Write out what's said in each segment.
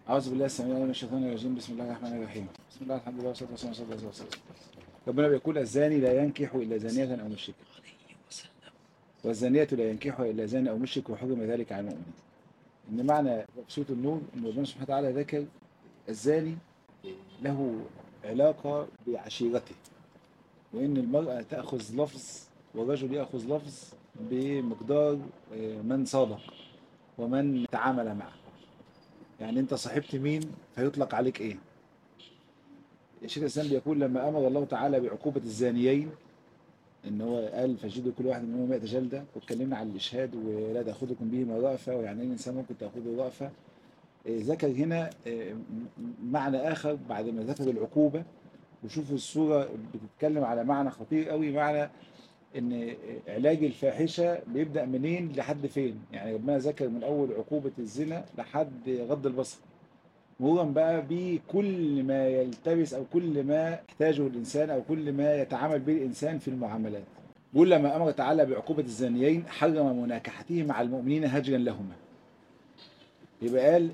أعوذ بالله السميع العليم من الشيطان الرجيم بسم الله الرحمن الرحيم بسم الله الحمد لله والصلاة والسلام على رسول الله ربنا بيقول الزاني لا ينكح إلا زانية أو مشركة والزانية لا ينكحها إلا زاني أو مشرك وحرم ذلك على المؤمنين إن معنى سورة النور إن ربنا سبحانه وتعالى ذكر الزاني له علاقة بعشيرته وإن المرأة تأخذ لفظ والرجل يأخذ لفظ بمقدار من صادق ومن تعامل معه يعني أنت صاحبت مين فيطلق عليك إيه الشيخ الإسلام بيقول لما أمر الله تعالى بعقوبة الزانيين ان هو قال فجدوا كل واحد منهم 100 جلده واتكلمنا عن الاشهاد ولا تاخذكم به رأفه ويعني ايه الانسان ممكن تاخذه رأفه ذكر هنا معنى اخر بعد ما ذكر العقوبه وشوفوا الصوره بتتكلم على معنى خطير قوي معنى ان علاج الفاحشه بيبدا منين لحد فين يعني ربنا ذكر من اول عقوبه الزنا لحد غض البصر مرورا بقى بكل ما يلتبس او كل ما يحتاجه الانسان او كل ما يتعامل به الانسان في المعاملات بيقول لما امر تعالى بعقوبه الزانيين حرم مناكحته مع المؤمنين هجرا لهما يبقى قال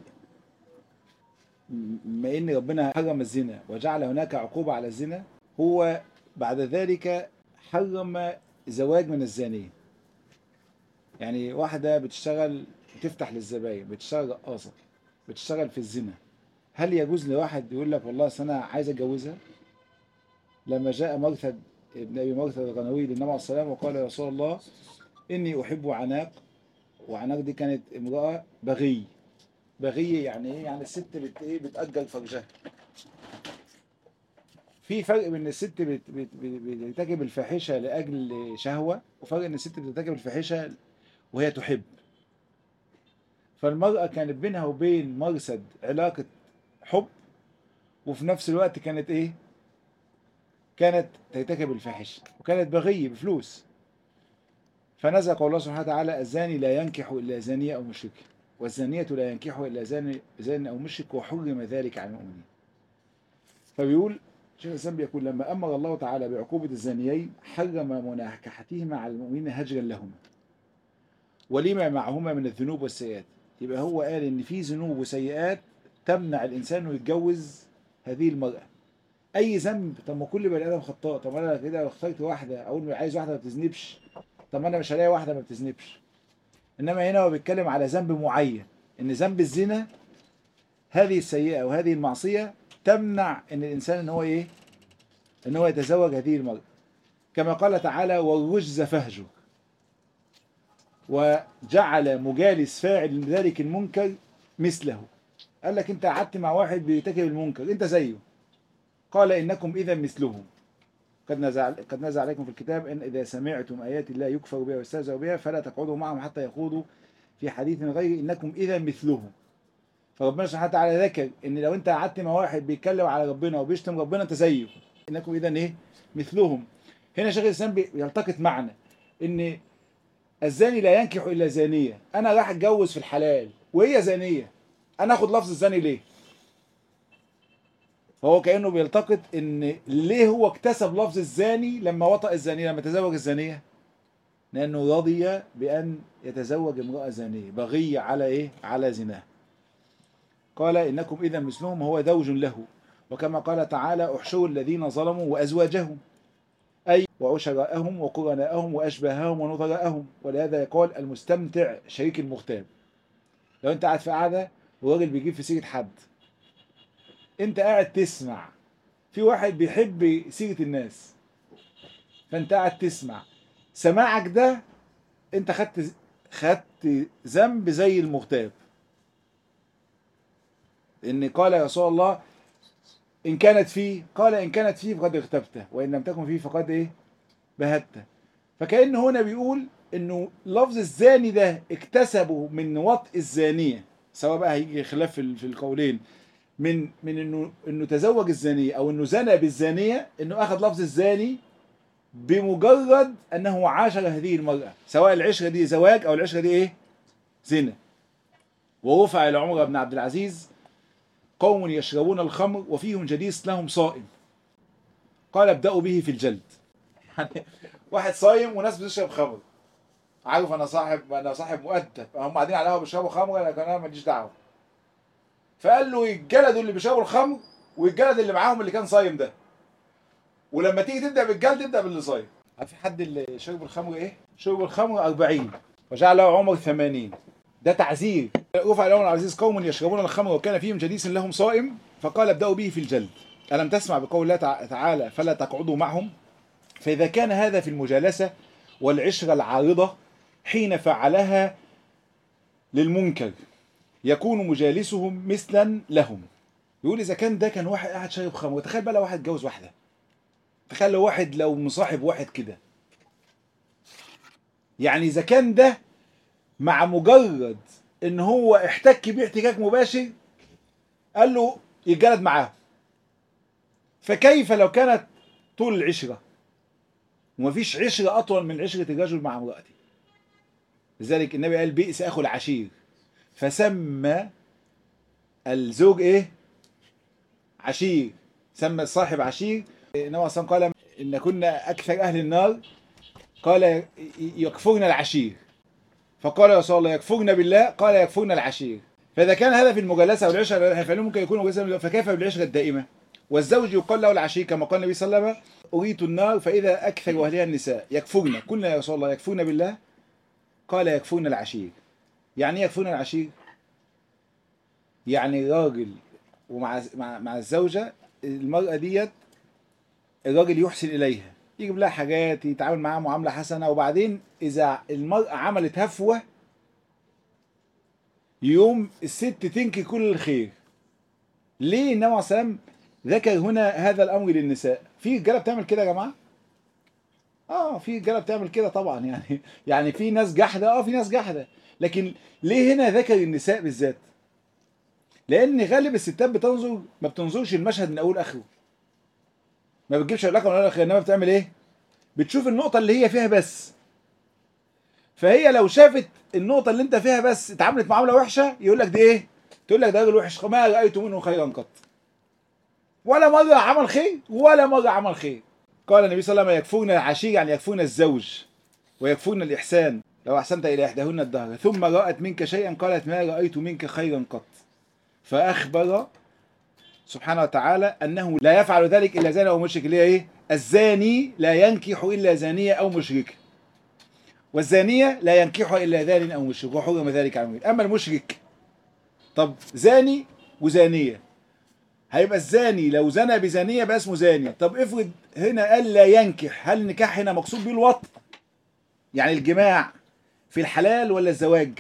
ما ان ربنا حرم الزنا وجعل هناك عقوبه على الزنا هو بعد ذلك حرم زواج من الزانيه يعني واحده بتشتغل بتفتح للزباين بتشتغل رقاصه بتشتغل في الزنا هل يجوز لواحد يقول لك والله انا عايز اتجوزها لما جاء مرثد ابن ابي مرثد الغنوي للنبي عليه السلام وقال يا رسول الله اني احب عناق وعناق دي كانت امراه بغي بغي يعني ايه يعني الست بت ايه بتاجر فرجها في فرق بين الست بت بت بترتكب الفاحشه لاجل شهوه وفرق ان الست بترتكب الفاحشه وهي تحب فالمرأة كانت بينها وبين مرصد علاقة حب وفي نفس الوقت كانت ايه كانت ترتكب الفاحشة وكانت بغية بفلوس فنزل قول الله سبحانه وتعالى الزاني لا ينكح إلا زانية أو مشركة والزانية لا ينكح إلا زاني, زاني أو مشرك وحرم ذلك على المؤمنين فبيقول شيخ الإسلام بيقول لما أمر الله تعالى بعقوبة الزانيين حرم مناكحتهما على المؤمنين هجرا لهما ولما معهما من الذنوب والسيئات يبقى هو قال ان في ذنوب وسيئات تمنع الانسان انه يتجوز هذه المراه اي ذنب طب ما كل بني ادم خطاء طب انا كده لو اخترت واحده اقول عايز واحده ما بتذنبش طب ما انا مش هلاقي واحده ما بتذنبش انما هنا هو بيتكلم على ذنب معين ان ذنب الزنا هذه السيئه وهذه المعصيه تمنع ان الانسان ان هو ايه ان هو يتزوج هذه المراه كما قال تعالى والرجز فهجر وجعل مجالس فاعل ذلك المنكر مثله قال لك انت قعدت مع واحد بيرتكب المنكر انت زيه قال انكم اذا مثلهم قد نزع قد نزع عليكم في الكتاب ان اذا سمعتم ايات الله يكفر بها ويستهزأ بها فلا تقعدوا معهم حتى يخوضوا في حديث غير انكم اذا مثلهم فربنا سبحانه وتعالى ذكر ان لو انت قعدت مع واحد بيتكلم على ربنا وبيشتم ربنا انت زيه انكم اذا ايه مثلهم هنا شيخ الاسلام بيلتقط معنى ان الزاني لا ينكح الا زانيه انا راح اتجوز في الحلال وهي زانيه انا اخد لفظ الزاني ليه فهو كانه بيلتقط ان ليه هو اكتسب لفظ الزاني لما وطأ الزانيه لما تزوج الزانيه لانه رضي بان يتزوج امراه زانيه بغي على ايه على زناه قال انكم اذا مثلهم هو زوج له وكما قال تعالى احشروا الذين ظلموا وازواجهم أي وعشراءهم وقرناءهم وأشباههم ونظراءهم ولهذا يقال المستمتع شريك المغتاب لو أنت قاعد في قعدة وراجل بيجيب في سيرة حد أنت قاعد تسمع في واحد بيحب سيرة الناس فأنت قاعد تسمع سماعك ده أنت خدت خدت ذنب زي المغتاب إن قال يا رسول الله إن كانت فيه قال إن كانت فيه فقد اغتبته وإن لم تكن فيه فقد إيه بهته فكأن هنا بيقول إنه لفظ الزاني ده اكتسبه من وطء الزانية سواء بقى هيجي خلاف في في القولين من من إنه إنه تزوج الزانية أو إنه زنى بالزانية إنه أخذ لفظ الزاني بمجرد أنه عاشر هذه المرأة سواء العشرة دي زواج أو العشرة دي إيه زنا ورفع إلى عمر بن عبد العزيز قوم يشربون الخمر وفيهم جليس لهم صائم قال ابدأوا به في الجلد يعني واحد صايم وناس بتشرب خمر عارف انا صاحب انا صاحب مؤدب هم قاعدين على القهوه بيشربوا خمر لكن انا ماليش دعوه فقال له يتجلدوا اللي بيشربوا الخمر ويتجلد اللي معاهم اللي كان صايم ده ولما تيجي تبدا بالجلد تبدا باللي صايم عارف حد اللي شرب الخمر ايه شرب الخمر 40 وجعل له عمر 80 ده تعزير رفع لهم العزيز قوم يشربون الخمر وكان فيهم جليس لهم صائم فقال ابداوا به في الجلد الم تسمع بقول الله تع- تعالى فلا تقعدوا معهم فاذا كان هذا في المجالسه والعشره العارضه حين فعلها للمنكر يكون مجالسهم مثلا لهم يقول اذا كان ده كان واحد قاعد شارب خمر تخيل بقى لو واحد اتجوز واحده تخيل لو واحد لو مصاحب واحد كده يعني اذا كان ده مع مجرد ان هو احتك بيه احتكاك مباشر قال له يتجلد معاه فكيف لو كانت طول العشره ومفيش عشره اطول من عشره الرجل مع امراته لذلك النبي قال بئس اخو العشير فسمى الزوج ايه عشير سمى الصاحب عشير النبي صلى الله عليه وسلم قال ان كنا اكثر اهل النار قال يكفرن العشير فقال يا رسول الله يكفرن بالله قال يكفرن العشير فاذا كان هذا في المجالسه والعشره فانه ممكن يكون مجالسه فكيف بالعشره الدائمه والزوج يقال له العشير كما قال النبي صلى الله عليه وسلم اريت النار فاذا اكثر اهلها النساء يكفرن قلنا يا رسول الله يكفرن بالله قال يكفرن العشير يعني ايه يكفرن العشير يعني الراجل ومع مع, مع الزوجه المراه ديت الراجل يحسن اليها يجيب لها حاجات يتعامل معاها معامله حسنه وبعدين اذا المراه عملت هفوه يوم الست تنكي كل الخير ليه النبي عليه الصلاه والسلام ذكر هنا هذا الامر للنساء في رجاله بتعمل كده يا جماعه اه في رجاله بتعمل كده طبعا يعني يعني في ناس جحده اه في ناس جحده لكن ليه هنا ذكر النساء بالذات لان غالب الستات بتنظر ما بتنظرش المشهد من اوله لاخره ما بتجيبش العلاقه من اوله لاخره انما بتعمل ايه بتشوف النقطه اللي هي فيها بس فهي لو شافت النقطه اللي انت فيها بس اتعاملت معامله وحشه يقول لك دي ايه تقول لك ده راجل وحش ما رايت منه خيرا قط ولا مره عمل خير ولا مره عمل خير قال النبي صلى الله عليه وسلم يكفون العشير يعني يكفون الزوج ويكفون الإحسان لو أحسنت إلى إحداهن الدهر ثم رأت منك شيئا قالت ما رأيت منك خيرا قط فأخبر سبحانه وتعالى أنه لا يفعل ذلك إلا زاني أو مشرك اللي هي إيه؟ الزاني لا ينكح إلا زانية أو مشرك والزانية لا ينكحها إلا زان أو مشرك وحرم ذلك على المؤمنين أما المشرك طب زاني وزانية هيبقى الزاني لو زنى بزانية يبقى اسمه زاني طب افرض هنا قال لا ينكح هل النكاح هنا مقصود بيه الوطء يعني الجماع في الحلال ولا الزواج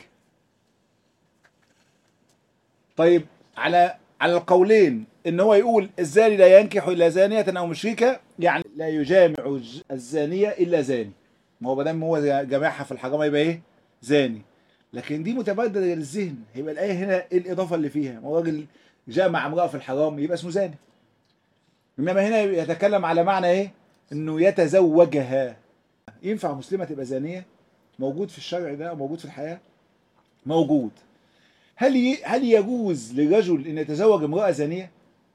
طيب على على القولين ان هو يقول الزاني لا ينكح الا زانية او مشركة يعني لا يجامع الزانية الا زاني ما هو بدل هو جماعها في الحرام يبقى ايه زاني لكن دي متبادله للذهن يبقى الايه هنا ايه الاضافه اللي فيها ما هو راجل جامع امراه في الحرام يبقى اسمه زاني انما هنا يتكلم على معنى ايه انه يتزوجها ينفع مسلمه تبقى زانيه موجود في الشرع ده موجود في الحياه موجود هل ي... هل يجوز لرجل ان يتزوج امراه زانيه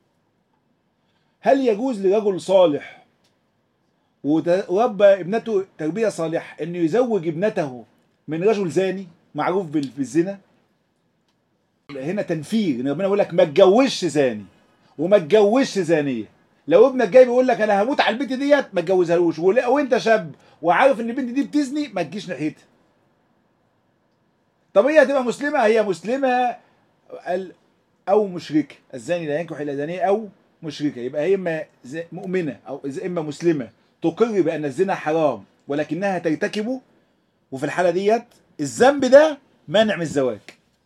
هل يجوز لرجل صالح وربى ابنته تربيه صالحه انه يزوج ابنته من رجل زاني معروف بالزنا هنا تنفير ان ربنا بيقول لك ما تجوزش زاني وما تجوزش زانيه لو ابنك جاي بيقول لك انا هموت على البنت ديت ما تجوزهالوش وانت شاب وعارف ان البنت دي بتزني ما تجيش ناحيتها طب هي هتبقى مسلمه هي مسلمه او مشركه الزاني لا ينكح الا زانيه او مشركه يبقى هي اما مؤمنه او اما مسلمه تقر بان الزنا حرام ولكنها ترتكبه وفي الحاله ديت الذنب ده مانع من الزواج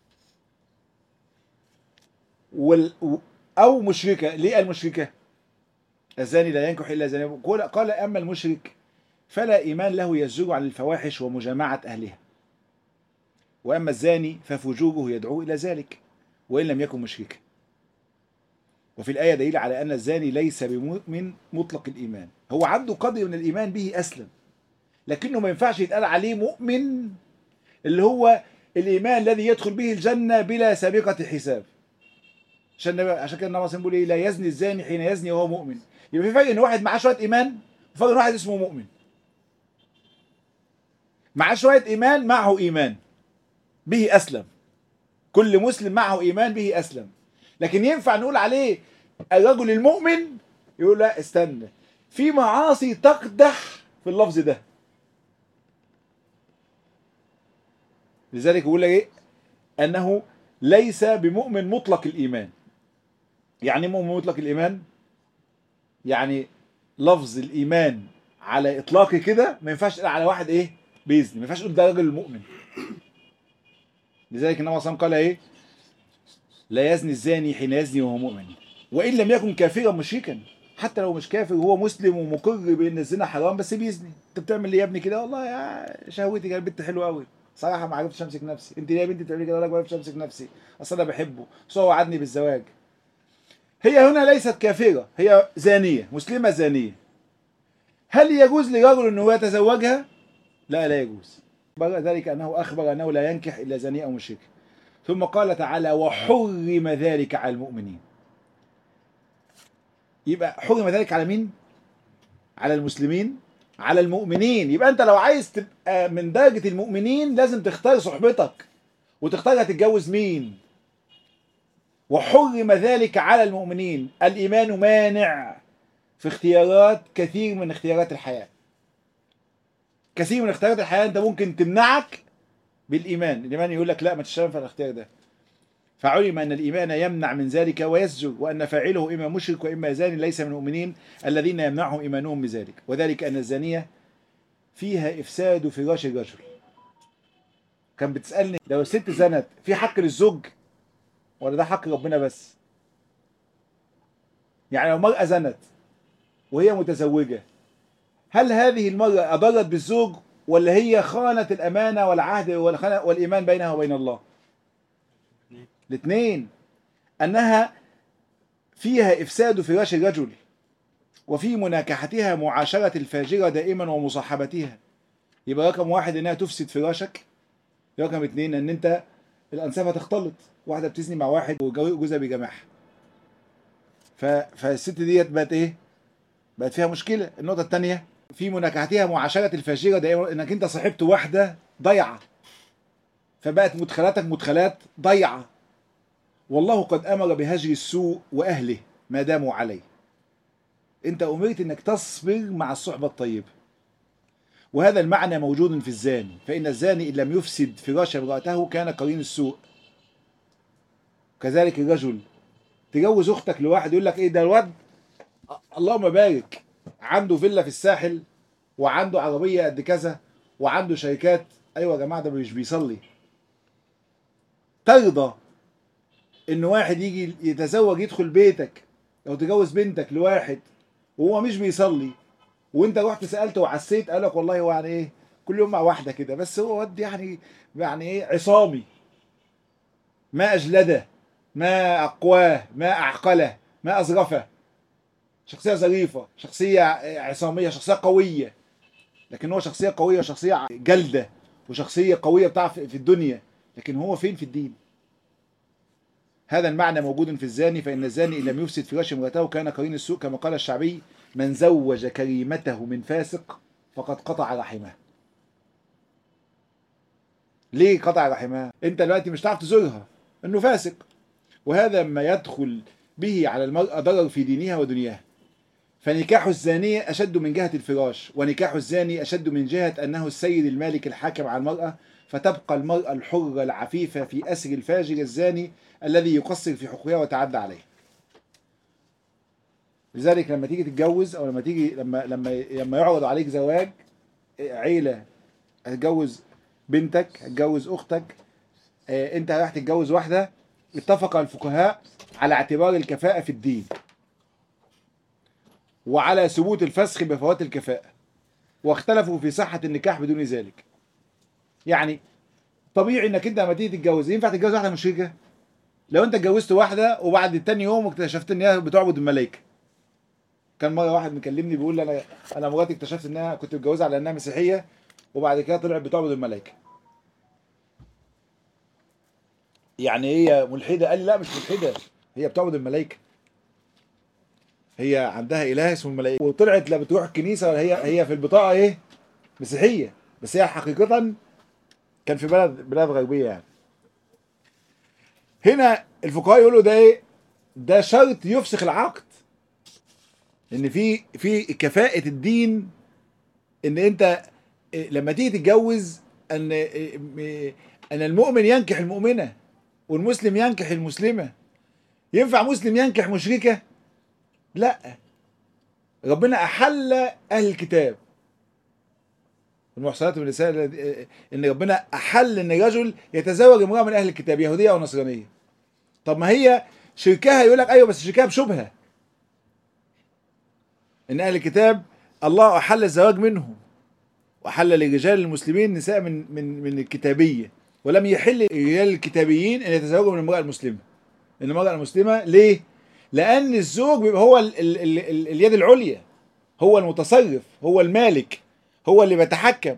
وال او مشركه ليه المشركه الزاني لا ينكح الا زانيه قال اما المشرك فلا ايمان له يزجر عن الفواحش ومجامعه اهلها واما الزاني ففجوره يدعو الى ذلك وان لم يكن مشركا وفي الآية دليل على أن الزاني ليس بمؤمن مطلق الإيمان هو عنده قدر من الإيمان به أسلم لكنه ما ينفعش يتقال عليه مؤمن اللي هو الإيمان الذي يدخل به الجنة بلا سابقة حساب عشان عشان كده النبي بيقول ايه لا يزني الزاني حين يزني وهو مؤمن يبقى في فرق ان واحد معاه شويه ايمان وفرق ان واحد اسمه مؤمن معاه شويه ايمان معه ايمان به اسلم كل مسلم معه ايمان به اسلم لكن ينفع نقول عليه الرجل المؤمن يقول لا استنى في معاصي تقدح في اللفظ ده لذلك يقول لك ايه انه ليس بمؤمن مطلق الايمان يعني إيه مؤمن مطلق الايمان يعني لفظ الايمان على اطلاقه كده ما ينفعش تقول على واحد ايه بيزني ما ينفعش تقول ده راجل المؤمن لذلك النبي صلى الله عليه وسلم قال ايه لا يزني الزاني حين يزني وهو مؤمن وان لم يكن كافرا مشركا حتى لو مش كافر وهو مسلم ومقر بان الزنا حرام بس بيزني انت بتعمل ليه يا ابني كده والله يا شهوتي كانت بنت حلوه قوي صراحه ما عرفتش امسك نفسي انت ليه يا بنتي بتعملي كده ولا ما عرفتش امسك نفسي اصل انا بحبه بس هو وعدني بالزواج هي هنا ليست كافره هي زانيه مسلمه زانيه هل يجوز لرجل انه يتزوجها لا لا يجوز بل ذلك انه اخبر انه لا ينكح الا زانيه او مشرك ثم قال تعالى وحرم ذلك على المؤمنين يبقى حرم ذلك على مين على المسلمين على المؤمنين يبقى انت لو عايز تبقى من درجة المؤمنين لازم تختار صحبتك وتختار هتتجوز مين وحرم ذلك على المؤمنين الإيمان مانع في اختيارات كثير من اختيارات الحياة كثير من اختيارات الحياة انت ممكن تمنعك بالإيمان الإيمان يقول لك لا ما تشتغل في الاختيار ده فعلم أن الإيمان يمنع من ذلك ويزجر وأن فاعله إما مشرك وإما زاني ليس من المؤمنين الذين يمنعهم إيمانهم بذلك وذلك أن الزانية فيها إفساد فراش الرجل كان بتسألني لو الست زنت في حق للزوج ولا ده حق ربنا بس يعني لو مرأة زنت وهي متزوجة هل هذه المرأة أضرت بالزوج ولا هي خانت الأمانة والعهد والإيمان بينها وبين الله الاثنين أنها فيها إفساد فراش الرجل وفي مناكحتها معاشرة الفاجرة دائما ومصاحبتها يبقى رقم واحد انها تفسد فراشك رقم اتنين ان انت الانساب هتختلط واحده بتزني مع واحد وجوزها بيجامعها ف... فالست ديت بقت ايه بقت فيها مشكله النقطه الثانيه في مناكحتها معاشره الفاجره دائما انك انت صاحبت واحده ضيعه فبقت مدخلاتك مدخلات ضيعه والله قد امر بهجر السوء واهله ما داموا عليه انت امرت انك تصبر مع الصحبه الطيبه وهذا المعنى موجود في الزاني فان الزاني ان لم يفسد فراش امراته كان قرين السوء كذلك الرجل تجوز اختك لواحد يقول لك ايه ده الواد اللهم بارك عنده فيلا في الساحل وعنده عربيه قد كذا وعنده شركات ايوه يا جماعه ده مش بيصلي ترضى ان واحد يجي يتزوج يدخل بيتك او تجوز بنتك لواحد وهو مش بيصلي وانت رحت سالته وعسيت قال لك والله هو يعني ايه كل يوم مع واحده كده بس هو واد يعني يعني ايه عصامي ما اجلده ما اقواه ما اعقله ما اظرفه شخصيه ظريفه شخصيه عصاميه شخصيه قويه لكن هو شخصيه قويه وشخصيه جلده وشخصيه قويه بتعرف في الدنيا لكن هو فين في الدين هذا المعنى موجود في الزاني فإن الزاني إن لم يفسد فراش امرأته كان قرين السوء كما قال الشعبي من زوج كريمته من فاسق فقد قطع رحمه ليه قطع رحمها انت دلوقتي مش هتعرف تزورها انه فاسق وهذا ما يدخل به على المرأة ضرر في دينها ودنياها فنكاح الزانية أشد من جهة الفراش ونكاح الزاني أشد من جهة أنه السيد المالك الحاكم على المرأة فتبقى المرأة الحرة العفيفة في أسر الفاجر الزاني الذي يقصر في حقوقها ويتعدى عليها لذلك لما تيجي تتجوز او لما تيجي لما لما لما يعرض عليك زواج عيله هتجوز بنتك هتجوز اختك اه انت رايح تتجوز واحده اتفق الفقهاء على اعتبار الكفاءه في الدين وعلى ثبوت الفسخ بفوات الكفاءه واختلفوا في صحه النكاح بدون ذلك يعني طبيعي انك انت لما تيجي تتجوز ينفع تتجوز واحده مشركه لو انت اتجوزت واحده وبعد تاني يوم اكتشفت ان هي بتعبد الملائكه كان مره واحد مكلمني بيقول لي انا انا مراتي اكتشفت انها كنت متجوزها على انها مسيحيه وبعد كده طلعت بتعبد الملائكه يعني هي ملحده قال لي لا مش ملحده هي بتعبد الملائكه هي عندها اله اسمه الملائكه وطلعت لا بتروح الكنيسه ولا هي هي في البطاقه ايه مسيحيه بس هي حقيقه كان في بلد بلاد غربيه يعني هنا الفقهاء يقولوا ده ايه ده شرط يفسخ العقد ان في في كفاءة الدين ان انت لما تيجي تتجوز ان ان المؤمن ينكح المؤمنة والمسلم ينكح المسلمة ينفع مسلم ينكح مشركة لا ربنا احل اهل الكتاب المحصنات من النساء ان ربنا احل ان الرجل يتزوج امراه من اهل الكتاب يهوديه او نصرانيه طب ما هي شركها يقول لك ايوه بس شركها بشبهه ان اهل الكتاب الله احل الزواج منهم واحل لرجال المسلمين نساء من من من الكتابيه ولم يحل لرجال الكتابيين ان يتزوجوا من المراه المسلمه ان المراه المسلمه ليه؟ لان الزوج بيبقى هو ال ال ال ال اليد العليا هو المتصرف هو المالك هو اللي بيتحكم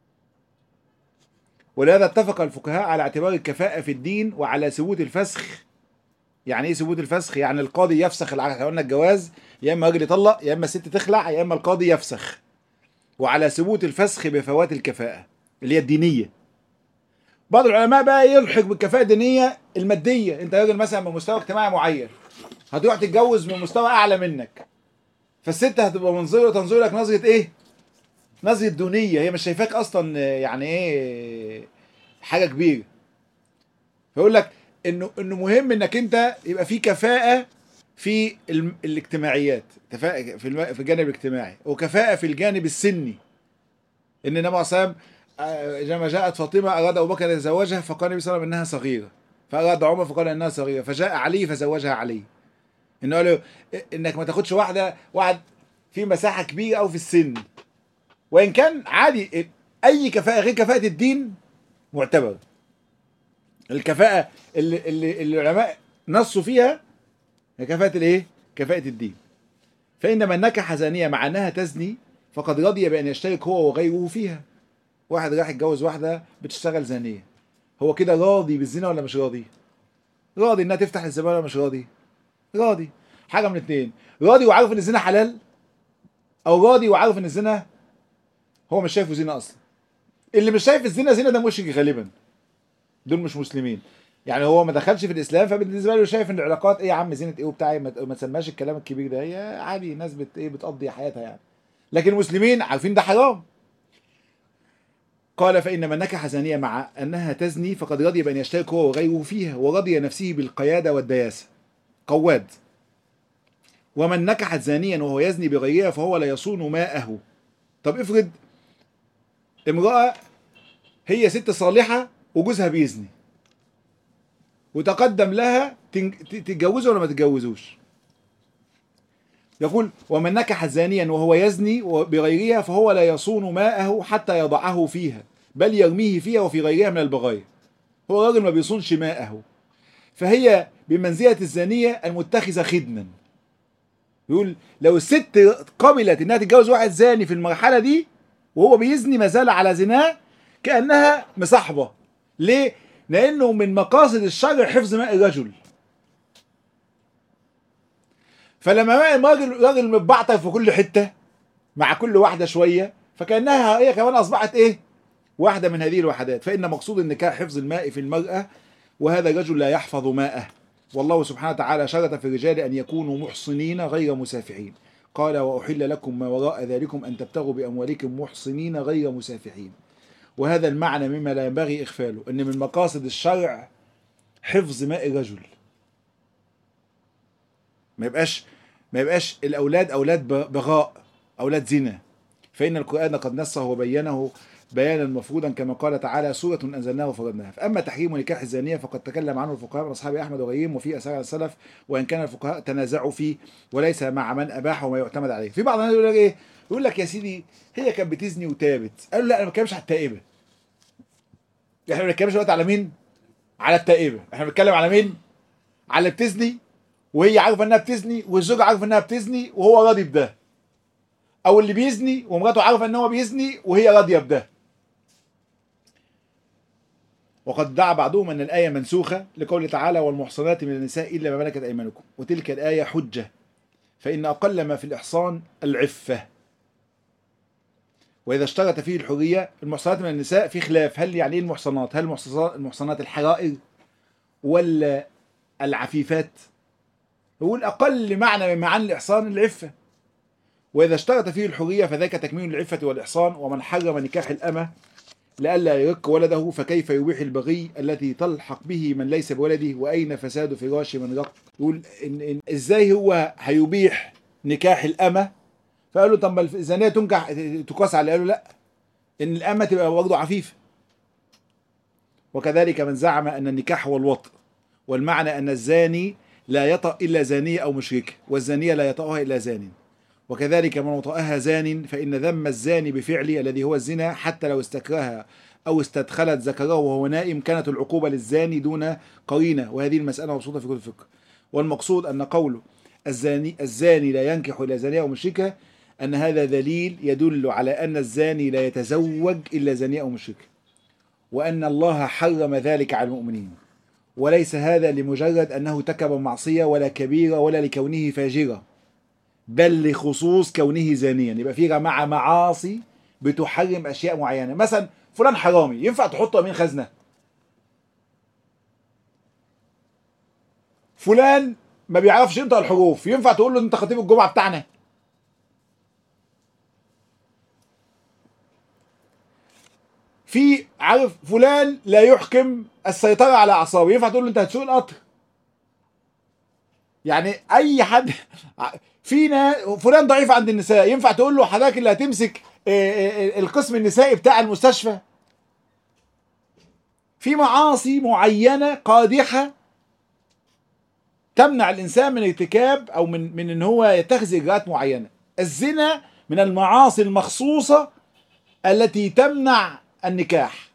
ولهذا اتفق الفقهاء على اعتبار الكفاءة في الدين وعلى ثبوت الفسخ يعني ايه ثبوت الفسخ يعني القاضي يفسخ العقد قلنا الجواز يا اما راجل يطلق يا اما الست تخلع يا اما القاضي يفسخ وعلى ثبوت الفسخ بفوات الكفاءة اللي هي الدينية بعض العلماء بقى يلحق بالكفاءة الدينية المادية انت راجل مثلا من مستوى اجتماعي معين هتروح تتجوز من مستوى اعلى منك فالست هتبقى منظره تنظر لك نظرة ايه نظرة دونية هي مش شايفاك اصلا يعني ايه حاجة كبيرة فيقول لك انه انه مهم انك انت يبقى في كفاءة في ال- الاجتماعيات كفاءة في الم- في الجانب الاجتماعي وكفاءة في الجانب السني ان النبي عليه الصلاة والسلام آه، لما جاءت فاطمة أراد أبو بكر أن يتزوجها فقال النبي صلى الله عليه وسلم إنها صغيرة فأراد عمر فقال إنها صغيرة فجاء علي فزوجها علي إنه قال له إنك ما تاخدش واحدة واحد في مساحة كبيرة أو في السن وإن كان عادي أي كفاءة غير كفاءة الدين معتبر الكفاءة اللي, اللي, اللي العلماء نصوا فيها هي كفاءة الإيه؟ كفاءة الدين فإن من نكح زانية مع أنها تزني فقد رضي بأن يشترك هو وغيره فيها واحد راح يتجوز واحدة بتشتغل زانية هو كده راضي بالزنا ولا مش راضي؟ راضي انها تفتح الزبالة ولا مش راضي؟ راضي حاجة من اتنين راضي وعارف ان الزنا حلال او راضي وعارف ان الزنا هو مش شايفه زنا اصلا اللي مش شايف الزنا زنا ده مشرك غالبا دول مش مسلمين يعني هو ما دخلش في الاسلام فبالنسبه له شايف ان العلاقات ايه يا عم زينه ايه وبتاع ما ما تسماش الكلام الكبير ده هي عادي ناس بت ايه بتقضي حياتها يعني لكن المسلمين عارفين ده حرام قال فإن من نكح زانية مع أنها تزني فقد رضي بأن يشترك هو وغيره فيها ورضي نفسه بالقيادة والدياسة قواد ومن نكحت زانيا وهو يزني بغيرها فهو لا يصون ماءه طب افرض امرأة هي ست صالحة وجوزها بيزني وتقدم لها تن- ت- تتجوزه ولا ما تتجوزوش يقول ومن نكح زانيا وهو يزني بغيرها فهو لا يصون ماءه حتى يضعه فيها بل يرميه فيها وفي غيرها من البغايا هو راجل ما بيصونش ماءه فهي بمنزلة الزانية المتخذة خدنا يقول لو الست قبلت انها تتجوز واحد زاني في المرحلة دي وهو بيزني ما زال على زناه كأنها مصاحبة ليه؟ لأنه من مقاصد الشرع حفظ ماء الرجل فلما بقى الراجل راجل متبعتر في كل حته مع كل واحده شويه فكانها هي كمان اصبحت ايه؟ واحده من هذه الوحدات فان مقصود النكاح حفظ الماء في المراه وهذا الرجل لا يحفظ ماءه والله سبحانه وتعالى شرط في الرجال ان يكونوا محصنين غير مسافحين قال واحل لكم ما وراء ذلكم ان تبتغوا باموالكم محصنين غير مسافحين وهذا المعنى مما لا ينبغي اغفاله ان من مقاصد الشرع حفظ ماء الرجل ما يبقاش ما يبقاش الاولاد اولاد ب- بغاء اولاد زنا فان القران قد نصه وبينه بيانا مفروضا كما قال تعالى سوره انزلناها وفرضناها فاما تحريم نكاح الزانيه فقد تكلم عنه الفقهاء من اصحاب احمد وغيرهم وفي اثار السلف وان كان الفقهاء تنازعوا فيه وليس مع من اباحه وما يعتمد عليه في بعض الناس يقول لك ايه يقول لك يا سيدي هي كانت بتزني وتابت قالوا لا انا ما بتكلمش على التائبه احنا ما بنتكلمش دلوقتي على مين على التائبه احنا بنتكلم على مين على اللي بتزني وهي عارفه انها بتزني والزوج عارف انها بتزني وهو راضي بده او اللي بيزني ومراته عارفه ان هو بيزني وهي راضيه بده وقد دعا بعضهم ان الايه منسوخه لقوله تعالى والمحصنات من النساء الا ما ملكت ايمانكم وتلك الايه حجه فان اقل ما في الاحصان العفه واذا اشترط فيه الحريه المحصنات من النساء في خلاف هل يعني ايه المحصنات هل المحصنات المحصنات الحرائر ولا العفيفات يقول أقل معنى من معاني الإحصان العفة وإذا اشترط فيه الحرية فذاك تكميل العفة والإحصان ومن حرم نكاح الأمة لئلا يرق ولده فكيف يبيح البغي التي تلحق به من ليس بولده وأين فساد فراش من رق يقول إن إن إزاي هو هيبيح نكاح الأمة فقالوا طب ما الزانية تنكح تقاس على قالوا لا إن الأمة تبقى برضه عفيفة وكذلك من زعم أن النكاح هو الوطء والمعنى أن الزاني لا يطأ إلا زانية أو مشركة والزانية لا يطأها إلا زان وكذلك من وطأها زان فإن ذم الزاني بفعله الذي هو الزنا حتى لو استكرهها أو استدخلت ذكره وهو نائم كانت العقوبة للزاني دون قرينة وهذه المسألة مبسوطة في كل الفقه والمقصود أن قوله الزاني الزاني لا ينكح إلا زانية أو مشركة أن هذا دليل يدل على أن الزاني لا يتزوج إلا زانية أو مشركة وأن الله حرم ذلك على المؤمنين وليس هذا لمجرد أنه ارتكب معصية ولا كبيرة ولا لكونه فاجرة بل لخصوص كونه زانيا يبقى في جماعة معاصي بتحرم أشياء معينة مثلا فلان حرامي ينفع تحطه أمين خزنة فلان ما بيعرفش ينطق الحروف ينفع تقول له انت خطيب الجمعة بتاعنا في عارف فلان لا يحكم السيطرة على أعصابه ينفع تقول له أنت هتسوق القطر يعني أي حد فينا فلان ضعيف عند النساء ينفع تقول له حضرتك اللي هتمسك القسم النسائي بتاع المستشفى في معاصي معينة قادحة تمنع الإنسان من ارتكاب أو من من إن هو يتخذ إجراءات معينة الزنا من المعاصي المخصوصة التي تمنع النكاح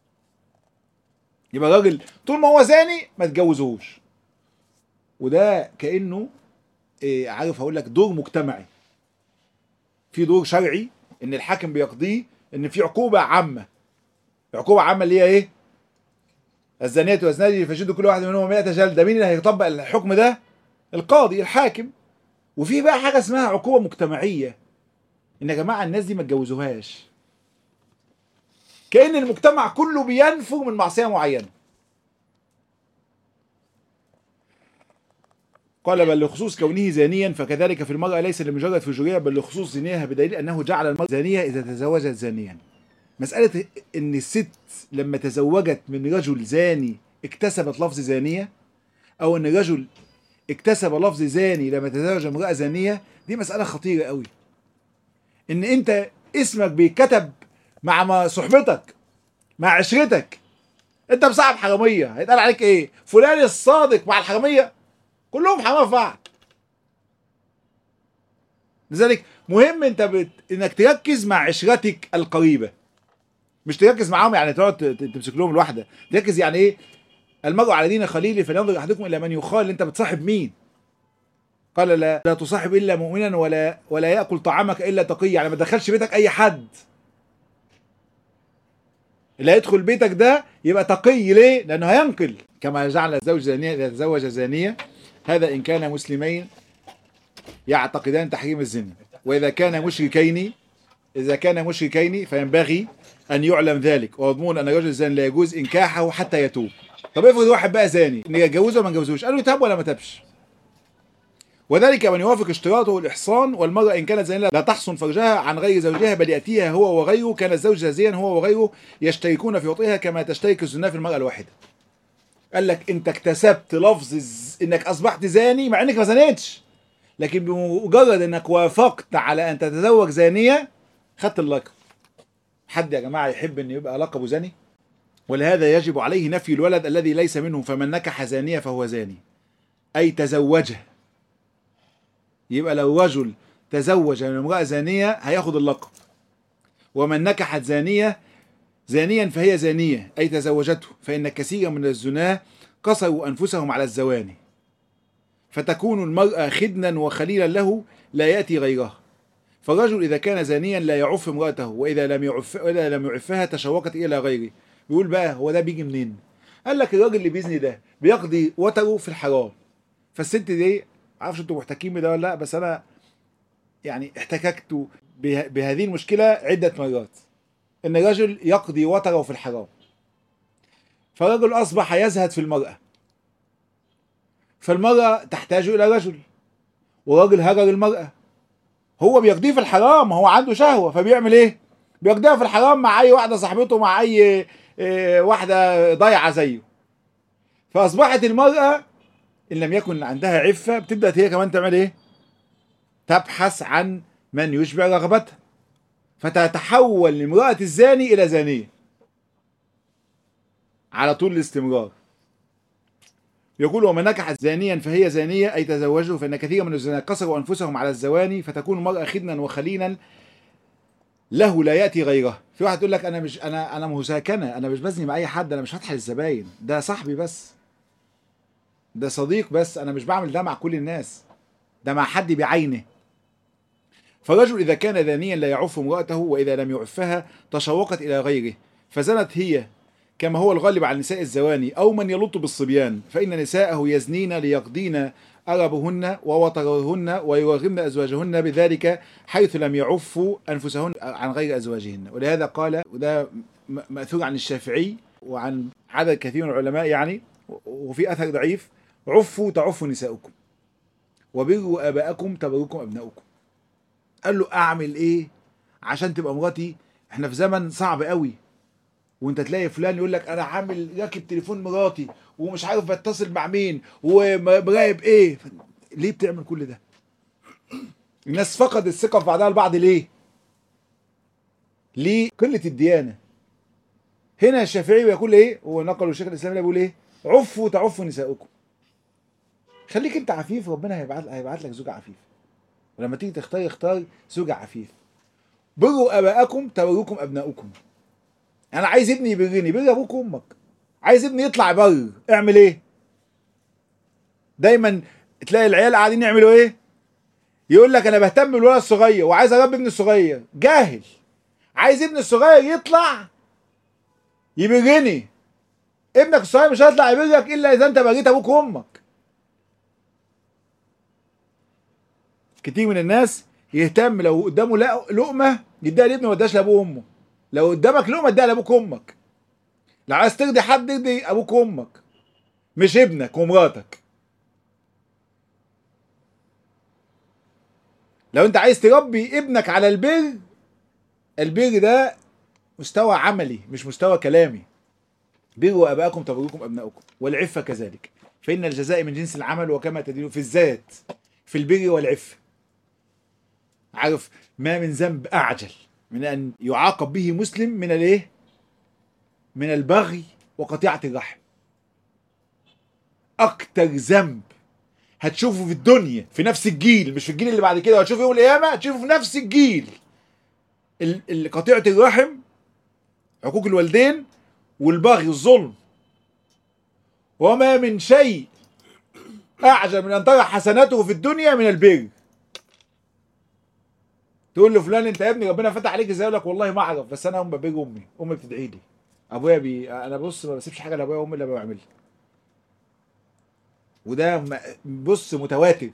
يبقى الراجل طول ما هو زاني ما تجوزهوش وده كانه إيه عارف هقول لك دور مجتمعي في دور شرعي ان الحاكم بيقضيه ان في عقوبه عامه عقوبه عامه اللي هي ايه الزانية والزاني فشدوا كل واحد منهم 100 جلده مين اللي هيطبق الحكم ده القاضي الحاكم وفي بقى حاجه اسمها عقوبه مجتمعيه ان يا جماعه الناس دي ما تجوزوهاش كأن المجتمع كله بينفر من معصية معينة قال بل لخصوص كونه زانيا فكذلك في المرأة ليس لمجرد فجورها بل لخصوص زنيها بدليل أنه جعل المرأة زانية إذا تزوجت زانيا مسألة أن الست لما تزوجت من رجل زاني اكتسبت لفظ زانية أو أن رجل اكتسب لفظ زاني لما تزوج امرأة زانية دي مسألة خطيرة قوي ان انت اسمك بيتكتب مع صحبتك مع عشرتك انت مصاحب حراميه هيتقال عليك ايه فلان الصادق مع الحراميه كلهم حراميه في بعض لذلك مهم انت بت... انك تركز مع عشرتك القريبه مش تركز معاهم يعني تقعد تمسك لهم الواحده تركز يعني ايه المرء على دين خليله فلينظر احدكم الى من يخال انت بتصاحب مين قال لا لا تصاحب الا مؤمنا ولا ولا ياكل طعامك الا تقي يعني ما تدخلش بيتك اي حد اللي هيدخل بيتك ده يبقى تقي ليه؟ لانه هينقل كما جعل الزوج زانيه اذا تزوج زانيه هذا ان كان مسلمين يعتقدان تحريم الزنا واذا كان مشركين اذا كان مشركين فينبغي ان يعلم ذلك ومضمون ان الرجل الزاني لا يجوز انكاحه حتى يتوب طب افرض واحد بقى زاني نجوزه ولا ما نجوزوش قالوا يتاب ولا ما تابش وذلك من يوافق اشتراطه الإحصان والمرأة إن كانت زانية لا تحصن فرجها عن غير زوجها بل يأتيها هو وغيره كان الزوج زازيا هو وغيره يشتركون في وطئها كما تشترك الزنا في المرأة الواحدة قال لك أنت اكتسبت لفظ الز... إنك أصبحت زاني مع إنك ما زنيتش لكن بمجرد إنك وافقت على أن تتزوج زانية خدت اللقب حد يا جماعة يحب إن يبقى لقبه زاني ولهذا يجب عليه نفي الولد الذي ليس منه فمن نكح زانية فهو زاني أي تزوجه يبقى لو رجل تزوج من امرأة زانية هياخد اللقب ومن نكحت زانية زانيا فهي زانية أي تزوجته فإن كثيرا من الزناة قصروا أنفسهم على الزواني فتكون المرأة خدنا وخليلا له لا يأتي غيرها فالرجل إذا كان زانيا لا يعف امرأته وإذا لم يعف وإذا لم يعفها تشوقت إلى غيره بيقول بقى هو ده بيجي منين؟ قال لك الراجل اللي بيزني ده بيقضي وتره في الحرام فالست دي معرفش انتوا محتكين بده ولا لا بس انا يعني احتككت به بهذه المشكله عده مرات ان الرجل يقضي وتره في الحرام فالرجل اصبح يزهد في المراه فالمرأة تحتاج إلى رجل والراجل هجر المرأة هو بيقضيه في الحرام هو عنده شهوة فبيعمل إيه؟ بيقضيها في الحرام مع أي واحدة صاحبته مع أي إيه، واحدة ضايعة زيه فأصبحت المرأة إن لم يكن عندها عفة بتبدأ هي كمان تعمل إيه؟ تبحث عن من يشبع رغبتها فتتحول امرأة الزاني إلى زانية على طول الاستمرار يقول ومن نكح زانيا فهي زانية أي تزوجه فإن كثيرا من الزنا قصروا أنفسهم على الزواني فتكون المرأة خدنا وخلينا له لا يأتي غيره في واحد يقول لك أنا مش أنا أنا مساكنة أنا مش بزني مع أي حد أنا مش فاتحة للزباين ده صاحبي بس ده صديق بس أنا مش بعمل ده مع كل الناس ده مع حد بعينه فالرجل إذا كان زانيا لا يعف امرأته وإذا لم يعفها تشوقت إلى غيره فزنت هي كما هو الغالب على نساء الزواني أو من يلط بالصبيان فإن نساءه يزنين ليقضين أربهن ووطرهن ويرغمن أزواجهن بذلك حيث لم يعفوا أنفسهن عن غير أزواجهن ولهذا قال وده م- مأثور عن الشافعي وعن عدد كثير من العلماء يعني وفي أثر ضعيف عفوا تعفوا نساؤكم وبروا آباءكم تبركم أبناؤكم قال له أعمل إيه عشان تبقى مراتي احنا في زمن صعب قوي وانت تلاقي فلان يقول لك انا عامل راكب تليفون مراتي ومش عارف بتصل مع مين ومراقب ايه ف- ليه بتعمل كل ده الناس فقدت الثقه في بعضها البعض ليه ليه قله الديانه هنا الشافعي يقول ايه هو نقل الشيخ الاسلامي بيقول ايه عفوا تعفوا نساؤكم خليك انت عفيف ربنا هيبعت هيبعت لك زوج عفيف ولما تيجي تختار اختار زوج عفيف بروا اباءكم تبروكم ابناؤكم انا عايز ابني يبرني بر ابوك وامك عايز ابني يطلع بر اعمل ايه دايما تلاقي العيال قاعدين يعملوا ايه يقول لك انا بهتم بالولد الصغير وعايز اربي ابني الصغير جاهل عايز ابني الصغير يطلع يبرني ابنك الصغير مش هيطلع يبرك الا اذا انت بريت ابوك وامك كتير من الناس يهتم لو قدامه لا- لقمه يديها لابنه ما يديهاش لابوه وامه لو قدامك لقمه اديها لابوك وامك لو عايز ترضي حد ارضي ابوك وامك مش ابنك ومراتك لو انت عايز تربي ابنك على البر البر ده مستوى عملي مش مستوى كلامي بروا اباءكم تبروكم ابناؤكم والعفه كذلك فان الجزاء من جنس العمل وكما تدين في الذات في البر والعفه عارف ما من ذنب اعجل من ان يعاقب به مسلم من الايه من البغي وقطيعه الرحم اكتر ذنب هتشوفه في الدنيا في نفس الجيل مش في الجيل اللي بعد كده هتشوفه يوم القيامه هتشوفه في نفس الجيل ال- ال- قطيعه الرحم حقوق الوالدين والبغي الظلم وما من شيء اعجب من ان ترى حسناته في الدنيا من البر تقول له فلان انت يا ابني ربنا فتح عليك ازاي يقول لك والله ما اعرف بس انا ام ببر امي امي بتدعي لي ابويا بي انا بص ما بسيبش حاجه لابويا وامي الا بعملها وده م- بص متواتر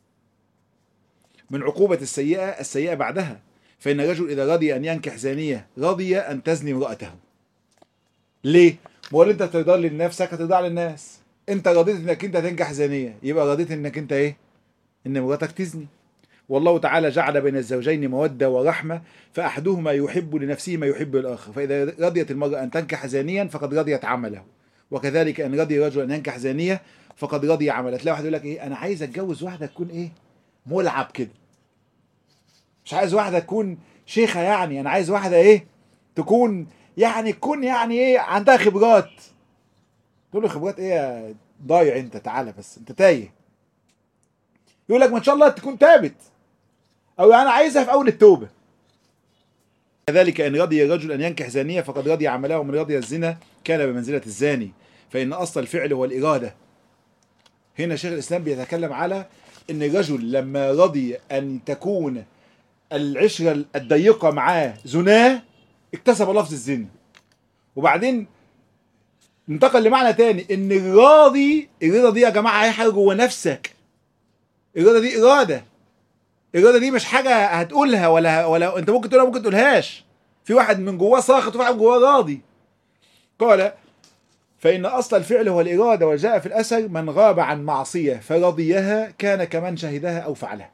من عقوبة السيئة السيئة بعدها فإن الرجل إذا رضي أن ينكح زانية رضي أن تزني امرأته ليه؟ ما هو اللي انت ترضى لنفسك هترضى للناس انت رضيت انك انت تنكح زانية يبقى رضيت انك انت ايه؟ ان مراتك تزني والله تعالى جعل بين الزوجين مودة ورحمة فأحدهما يحب لنفسه ما يحب الآخر فإذا رضيت المرأة أن تنكح زانيا فقد رضيت عمله وكذلك أن رضي رجل أن ينكح زانية فقد رضي عمله تلاقي واحد يقول لك إيه أنا عايز أتجوز واحدة تكون إيه ملعب كده مش عايز واحدة تكون شيخة يعني أنا عايز واحدة إيه تكون يعني تكون يعني إيه عندها خبرات تقول له خبرات إيه يا ضايع أنت تعالى بس أنت تايه يقول لك ما شاء الله تكون تابت او انا عايزها في اول التوبه كذلك ان رضي الرجل ان ينكح زانيه فقد رضي عمله ومن رضي الزنا كان بمنزله الزاني فان اصل الفعل هو الاراده هنا شيخ الاسلام بيتكلم على ان الرجل لما رضي ان تكون العشره الضيقه معاه زناه اكتسب لفظ الزنا وبعدين انتقل لمعنى تاني ان الراضي الرضا دي يا جماعه هي حاجه جوه نفسك الرضا دي اراده الإرادة دي مش حاجة هتقولها ولا ولا أنت ممكن تقولها ممكن تقولهاش في واحد من جواه ساخط وواحد من جواه راضي قال فإن أصل الفعل هو الإرادة وجاء في الأثر من غاب عن معصية فرضيها كان كمن شهدها أو فعلها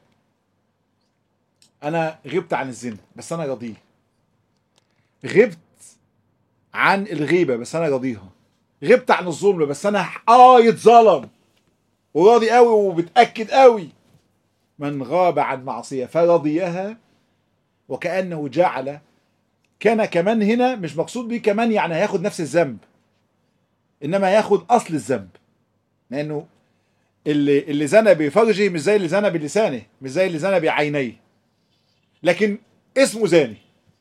أنا غبت عن الزنا بس أنا راضيه غبت عن الغيبة بس أنا راضيها غبت عن الظلم بس أنا آه يتظلم وراضي قوي وبتأكد قوي من غاب عن معصية فرضيها وكأنه جعل كان كمان هنا مش مقصود بيه كمان يعني هياخد نفس الذنب انما هياخد اصل الذنب لانه اللي اللي زنى بفرجه مش زي اللي زنى بلسانه مش زي اللي زنى بعينيه لكن اسمه زاني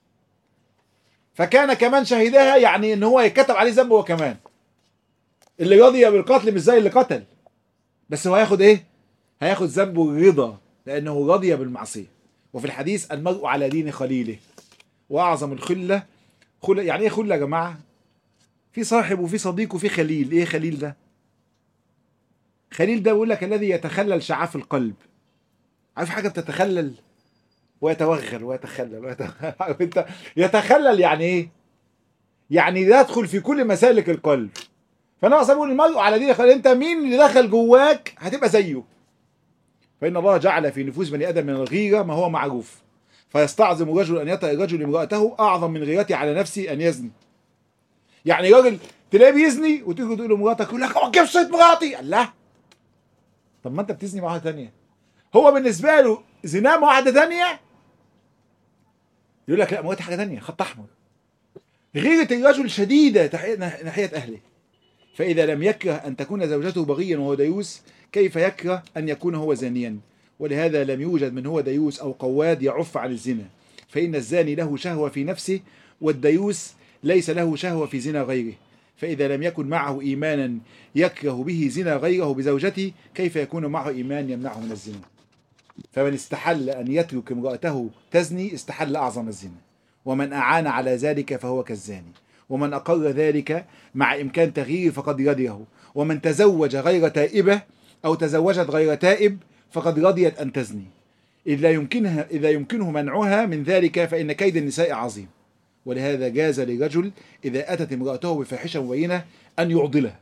فكان كمان شهدها يعني ان هو يتكتب عليه ذنب هو كمان اللي رضي بالقتل مش زي اللي قتل بس هو هياخد ايه هياخد ذنبه الرضا لانه رضي بالمعصيه وفي الحديث المرء على دين خليله واعظم الخله خل... يعني ايه خله يا جماعه في صاحب وفي صديق وفي خليل ايه خليل ده خليل ده بيقول لك الذي يتخلل شعاف القلب عارف حاجه بتتخلل ويتوغل ويتخلل ويتخلل عارف انت يتخلل يعني ايه يعني يدخل في كل مسالك القلب فانا اصلا بقول المرء على دين خليل انت مين اللي دخل جواك هتبقى زيه فان الله جعل في نفوس بني ادم من الغيره ما هو معروف فيستعظم الرجل ان يطأ الرجل امرأته اعظم من غيرته على نفسه ان يزني يعني راجل تلاقيه بيزني وتيجي تقول لمراتك يقول لك ما تجيبش صيت مراتي الله طب ما انت بتزني مع واحده ثانيه هو بالنسبه له زنا مع واحده ثانيه يقول لك لا مراتي حاجه ثانيه خط احمر غيرة الرجل شديده ناحيه اهله فاذا لم يكره ان تكون زوجته بغيا وهو ديوس كيف يكره ان يكون هو زانيا ولهذا لم يوجد من هو ديوس او قواد يعف عن الزنا فان الزاني له شهوه في نفسه والديوس ليس له شهوة في زنا غيره فإذا لم يكن معه إيمانا يكره به زنا غيره بزوجته كيف يكون معه إيمان يمنعه من الزنا فمن استحل أن يترك امرأته تزني استحل أعظم الزنا ومن أعان على ذلك فهو كالزاني ومن أقر ذلك مع إمكان تغييره فقد رضيه ومن تزوج غير تائبة أو تزوجت غير تائب فقد رضيت أن تزني إذا يمكنها إذا يمكنه منعها من ذلك فإن كيد النساء عظيم ولهذا جاز لرجل إذا أتت امرأته بفاحشة مبينة أن يعضلها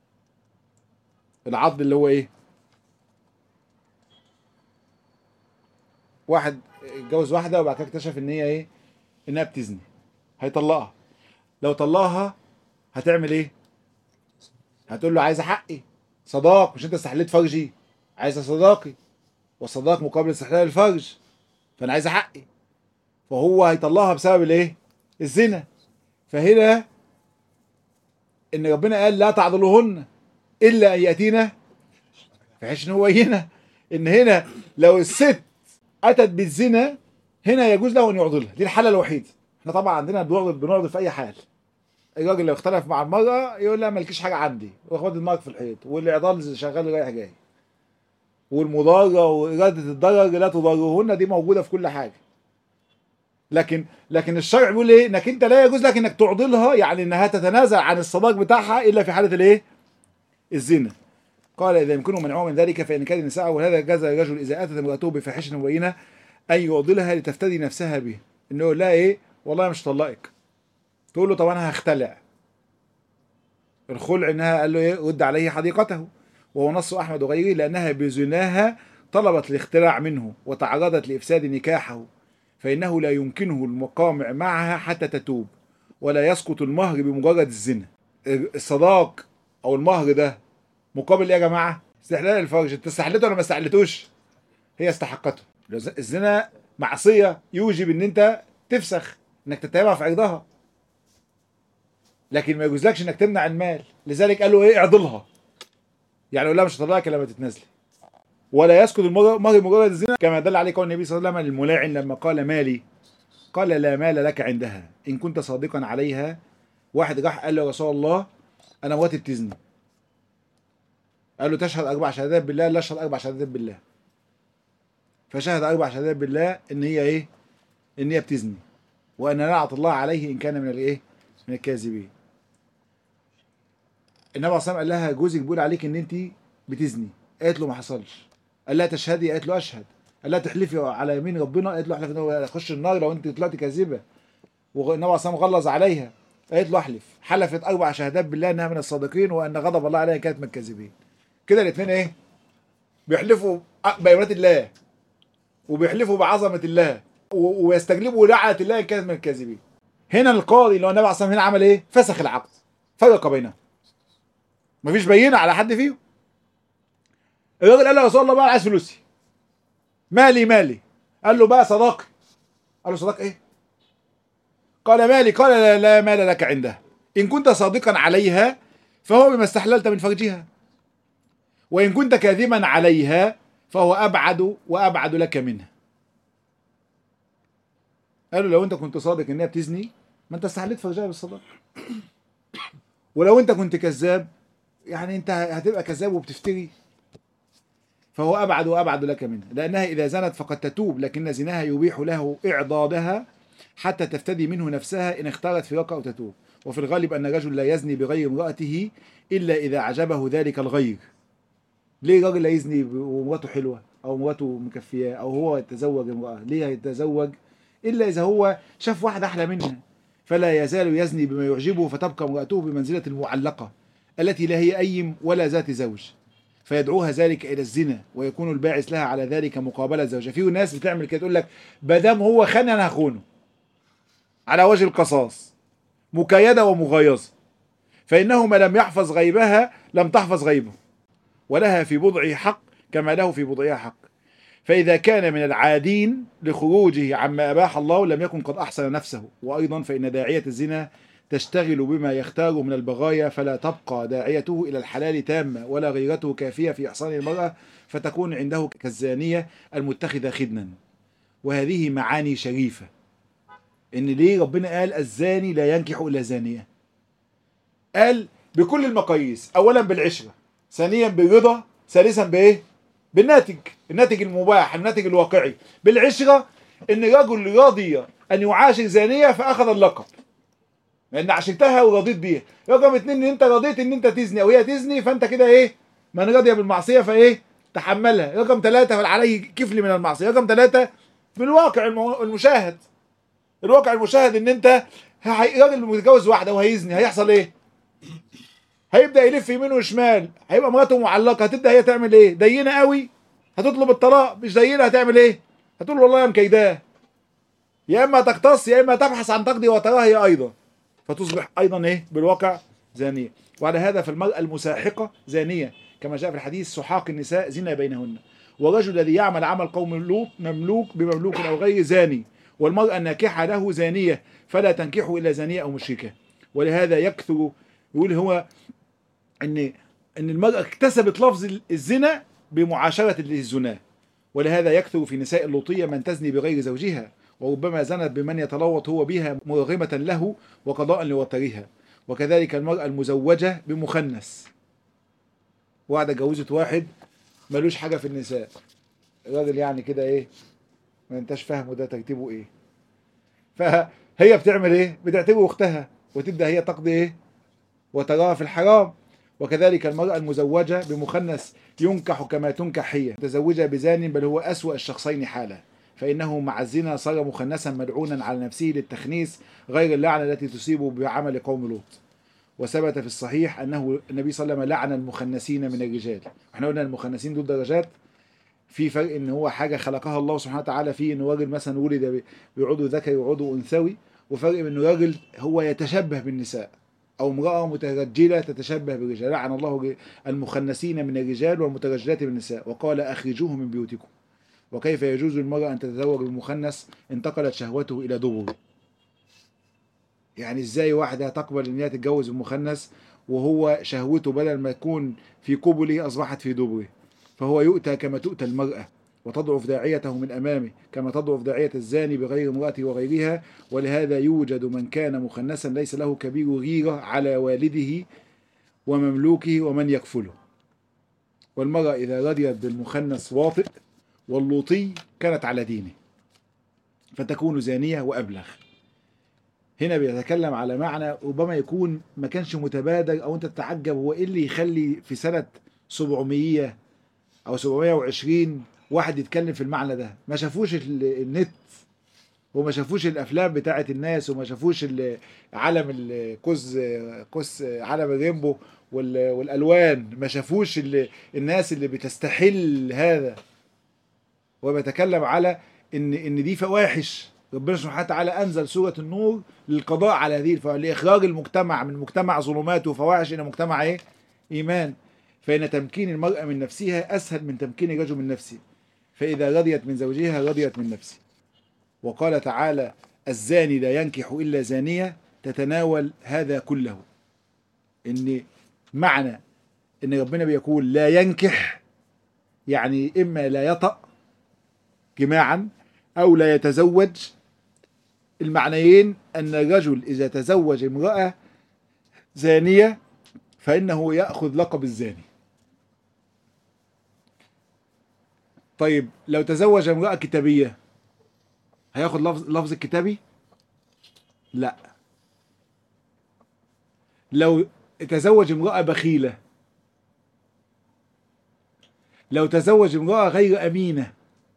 العض اللي هو إيه واحد اتجوز واحدة وبعد كده اكتشف إن هي إيه إنها بتزني هيطلقها لو طلقها هتعمل إيه هتقول له عايزة حقي صداق مش أنت استحليت فرجي عايزة صداقي والصداق مقابل استحلال الفرج فأنا عايزة حقي فهو هيطلقها بسبب الإيه الزنا فهنا ان ربنا قال لا تعضلوهن الا ان ياتينا فحيش ان هو هنا ان هنا لو الست اتت بالزنا هنا يجوز له ان يعضلها دي الحاله الوحيده احنا طبعا عندنا بنعضل بنعضل في اي حال الراجل لو اختلف مع المرأة يقول لها مالكيش حاجة عندي واخد المارك في الحيط والإعضال شغال رايح جاي والمضارة وإرادة الضرر لا تضرهن دي موجودة في كل حاجة لكن لكن الشرع بيقول ايه انك انت لا يجوز لك انك تعضلها يعني انها تتنازل عن الصداق بتاعها الا في حاله الايه الزنا قال اذا يمكنه منعه من ذلك فان كان النساء وهذا جاز الرجل اذا اتت امراته بفاحشه مبينه ان يعضلها لتفتدي نفسها به انه يقول لها ايه والله مش طلقك تقول له طب انا هختلع الخلع انها قال له ايه رد عليه حديقته وهو نص احمد وغيره لانها بزناها طلبت الاختلاع منه وتعرضت لافساد نكاحه فإنه لا يمكنه المقامع معها حتى تتوب ولا يسقط المهر بمجرد الزنا الصداق أو المهر ده مقابل إيه يا جماعة؟ استحلال الفرج أنت استحلته ولا ما استحلتوش؟ هي استحقته الزنا معصية يوجب إن أنت تفسخ إنك تتابع في عرضها لكن ما يجوزلكش إنك تمنع المال لذلك قالوا إيه اعضلها يعني يقول لها مش هطلعك لما تتنازلي ولا يسكت المهر مجرد الزنا كما دل عليه قول النبي صلى الله عليه وسلم الملاعن لما قال مالي قال لا مال لك عندها ان كنت صادقا عليها واحد راح قال له يا رسول الله انا مراتي بتزني قال له تشهد اربع شهادات بالله لا اشهد اربع شهادات بالله فشهد اربع شهادات بالله ان هي ايه ان هي بتزني وان لعنه الله عليه ان كان من الايه من الكاذبين النبي عليه الصلاه قال لها جوزك بيقول عليك ان انت بتزني قالت له ما حصلش قال لها تشهدي قالت له اشهد قال لها تحلفي على يمين ربنا قالت له احلف انه يخش النار لو انت طلعتي كاذبه والنبي عليه الصلاه غلظ عليها قالت له احلف حلفت اربع شهادات بالله انها من الصادقين وان غضب الله عليها كانت من الكاذبين كده الاثنين ايه بيحلفوا بأيمانات الله وبيحلفوا بعظمه الله و- ويستجلبوا لعنه الله ان كانت من الكاذبين هنا القاضي اللي هو النبي عليه الصلاه والسلام هنا عمل ايه فسخ العقد فرق بينهم مفيش بينه على حد فيهم الراجل قال له يا رسول الله بقى أنا عايز فلوسي مالي مالي قال له بقى صداقي قال له صداق ايه قال مالي قال لا, لا مال لك عندها ان كنت صادقا عليها فهو بما استحللت من فرجها وان كنت كاذبا عليها فهو ابعد وابعد لك منها قال له لو انت كنت صادق ان هي بتزني ما انت استحليت فرجها بالصداقه ولو انت كنت كذاب يعني انت هتبقى كذاب وبتفتري فهو ابعد وابعد لك منها لانها اذا زنت فقد تتوب لكن زناها يبيح له اعضادها حتى تفتدي منه نفسها ان اختارت فراقه او تتوب وفي الغالب ان الرجل لا يزني بغير امراته الا اذا عجبه ذلك الغير ليه الراجل لا يزني ومراته حلوه او مراته مكفياه او هو يتزوج امراه ليه يتزوج الا اذا هو شاف واحده احلى منها فلا يزال يزني بما يعجبه فتبقى امراته بمنزله المعلقه التي لا هي ايم ولا ذات زوج فيدعوها ذلك الى الزنا ويكون الباعث لها على ذلك مقابله زوجها في ناس بتعمل كده تقول لك ما دام هو خان انا هخونه على وجه القصاص مكايده ومغايظه فانه ما لم يحفظ غيبها لم تحفظ غيبه ولها في بضعه حق كما له في بضعها حق فإذا كان من العادين لخروجه عما أباح الله لم يكن قد أحسن نفسه وأيضا فإن داعية الزنا تشتغل بما يختار من البغايا فلا تبقى داعيته إلى الحلال تامة ولا غيرته كافية في إحصان المرأة فتكون عنده كالزانية المتخذة خدنا وهذه معاني شريفة إن ليه ربنا قال الزاني لا ينكح إلا زانية قال بكل المقاييس أولا بالعشرة ثانيا بالرضا ثالثا بإيه بالناتج الناتج المباح الناتج الواقعي بالعشرة ان رجل راضي ان يعاشر زانية فاخذ اللقب لان عشرتها ورضيت بيها رقم اتنين ان انت رضيت ان انت تزني او هي تزني فانت كده ايه من رضي بالمعصية فايه تحملها رقم ثلاثة فعليه كفل من المعصية رقم ثلاثة بالواقع المو- المشاهد الواقع المشاهد ان انت هي- راجل متجوز واحدة وهيزني هيحصل ايه هيبدا يلف يمين وشمال هيبقى مراته معلقه هتبدا هي تعمل ايه دينه قوي هتطلب الطلاق مش دينه هتعمل ايه هتقول والله يا مكيداه يا اما تقتص يا اما تبحث عن تقضي وتراها هي ايضا فتصبح ايضا ايه بالواقع زانيه وعلى هذا فالمراه المساحقه زانيه كما جاء في الحديث سحاق النساء زنا بينهن والرجل الذي يعمل عمل قوم لوط مملوك بمملوك او غير زاني والمراه الناكحه له زانيه فلا تنكحه الا زانيه او مشركه ولهذا يكثر يقول هو ان ان المراه اكتسبت لفظ الزنا بمعاشره الزنا ولهذا يكثر في نساء اللوطيه من تزني بغير زوجها وربما زنت بمن يتلوط هو بها مرغمه له وقضاء لوترها وكذلك المراه المزوجه بمخنث واحده جوزت واحد ملوش حاجه في النساء الراجل يعني كده ايه ما انتش فاهمه ده ترتيبه ايه فهي بتعمل ايه بتعتبره اختها وتبدا هي تقضي ايه وتراها في الحرام وكذلك المرأة المزوجة بمخنث ينكح كما تنكح هي متزوجة بزان بل هو أسوأ الشخصين حالا فإنه مع الزنا صار مخنثا ملعونا على نفسه للتخنيس غير اللعنة التي تصيبه بعمل قوم لوط وثبت في الصحيح أنه النبي صلى الله عليه وسلم لعن المخنثين من الرجال احنا قلنا المخنثين دول درجات في فرق ان هو حاجه خلقها الله سبحانه وتعالى فيه ان راجل مثلا ولد بعضو ذكري وعضو انثوي وفرق انه راجل هو يتشبه بالنساء او امراه مترجله تتشبه بالرجال لعن الله المخنثين من الرجال والمترجلات من النساء وقال اخرجوهم من بيوتكم وكيف يجوز للمراه ان تتزوج بالمخنث انتقلت شهوته الى دبره يعني ازاي واحده تقبل ان هي تتجوز المخنث وهو شهوته بدل ما تكون في قبله اصبحت في دبره فهو يؤتى كما تؤتى المراه وتضعف داعيته من امامه كما تضعف داعيه الزاني بغير امراته وغيرها ولهذا يوجد من كان مخنثا ليس له كبير غيره على والده ومملوكه ومن يكفله والمرأة إذا رضيت بالمخنث واطئ واللوطي كانت على دينه فتكون زانية وأبلغ هنا بيتكلم على معنى ربما يكون ما كانش متبادر أو أنت تتعجب هو إيه اللي يخلي في سنة 700 أو 720 واحد يتكلم في المعنى ده ما شافوش ال- النت وما شافوش الافلام بتاعت الناس وما شافوش ال- علم القوس قوس علم الريمبو وال- والالوان ما شافوش ال- الناس اللي بتستحل هذا وبيتكلم على ان ان دي فواحش ربنا سبحانه وتعالى انزل سوره النور للقضاء على هذه الفواحش لاخراج المجتمع من مجتمع ظلمات وفواحش الى مجتمع ايه؟ ايمان فان تمكين المراه من نفسها اسهل من تمكين الرجل من نفسه فاذا رضيت من زوجها رضيت من نفسه وقال تعالى الزاني لا ينكح الا زانيه تتناول هذا كله ان معنى ان ربنا بيقول لا ينكح يعني اما لا يطأ جماعا او لا يتزوج المعنيين ان الرجل اذا تزوج امراه زانيه فانه ياخذ لقب الزاني طيب لو تزوج امراه كتابيه هياخد لفظ لفظ الكتابي لا لو تزوج امراه بخيله لو تزوج امراه غير امينه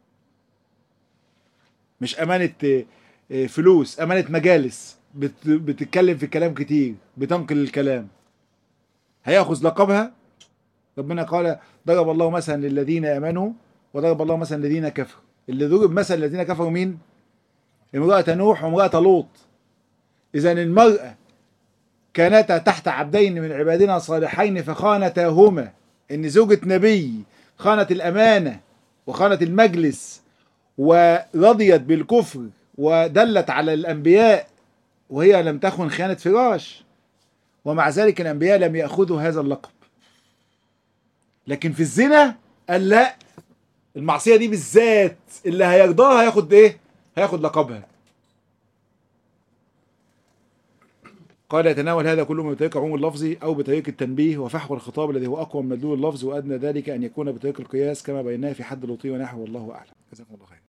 مش امانه آه، آه، فلوس امانه مجالس بت- بتتكلم في كلام كتير بتنقل الكلام هياخذ لقبها ربنا قال ضرب الله مثلا للذين امنوا وضرب الله مثلا للذين كفروا اللي ضرب مثلا الذين كفروا مين امرأة نوح وامرأة لوط إذا المرأة كانتا تحت عبدين من عبادنا صالحين فخانتاهما إن زوجة نبي خانت الأمانة وخانت المجلس ورضيت بالكفر ودلت على الأنبياء وهي لم تخن خيانة فراش ومع ذلك الأنبياء لم يأخذوا هذا اللقب لكن في الزنا قال لا المعصية دي بالذات اللي هيرضاها هياخد ايه هياخد لقبها قال يتناول هذا كله بطريق عموم اللفظي او بطريق التنبيه وفحوى الخطاب الذي هو اقوى من مدلول اللفظ وادنى ذلك ان يكون بطريق القياس كما بيناه في حد اللطي ونحو والله اعلم جزاكم الله خير